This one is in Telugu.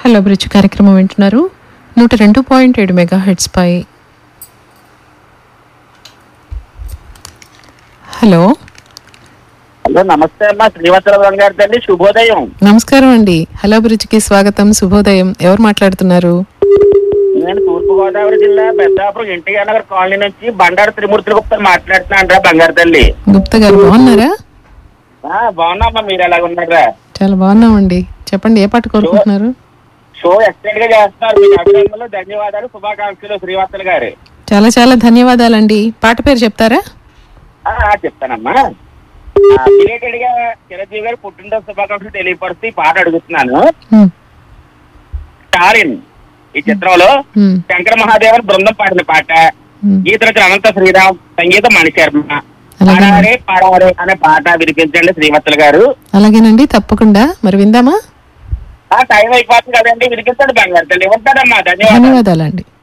హలో బ్రిడ్జ్ కార్యక్రమం వింటున్నారు నూట రెండు పాయింట్ ఏడు మెగా హెడ్స్ పై హలో హలో నమస్తే అమ్మా శ్రీవత్సరావు గారి తల్లి శుభోదయం నమస్కారం అండి హలో బ్రిడ్జ్కి స్వాగతం శుభోదయం ఎవరు మాట్లాడుతున్నారు నేను తూర్పుగోదావరి జిల్లా పెద్దాపురం ఎన్టీఆర్ నగర్ కాలనీ నుంచి బండారు త్రిమూర్తుల గుప్తా మాట్లాడుతున్నాను రా బంగారు తల్లి గుప్తా గారు బాగున్నారా ఆ, బాగున్నామ్మా మీరు ఎలాగ ఉన్నారా చాలా బాగున్నామండి చెప్పండి ఏ పాట కోరుకుంటున్నారు షో ఎక్సలెంట్ గా చేస్తున్నారు మీ అభినందనలు ధన్యవాదాలు శుభాకాంక్షలు శ్రీవత్సల గారు చాలా చాలా ధన్యవాదాలండి పాట పేరు చెప్తారా ఆ, ఆ, చెప్తానమ్మా రిలేటెడ్ గా చిరంజీవి గారు పుట్టినరోజు శుభాకాంక్షలు తెలియపరుస్తూ ఈ పాట అడుగుతున్నాను హ్మ్, స్టాలిన్ ఈ చిత్రంలో హ్మ్, శంకర మహాదేవన్ బృందం పాడిన పాట హ్మ్. గీత రచన అనంత శ్రీరామ్ సంగీతం మణిశర్మ అలాగే. పాడారే పాడారే అనే పాట వినిపించండి శ్రీవత్సల గారు అలాగేనండి తప్పకుండా మరి విందామా ఆ టైం అయిపోతుంది కదండి వినిపిస్తాడు బంగారు తల్లి ఉంటాడమ్మా ధన్యవాదాలు ధన్యవాదాలండి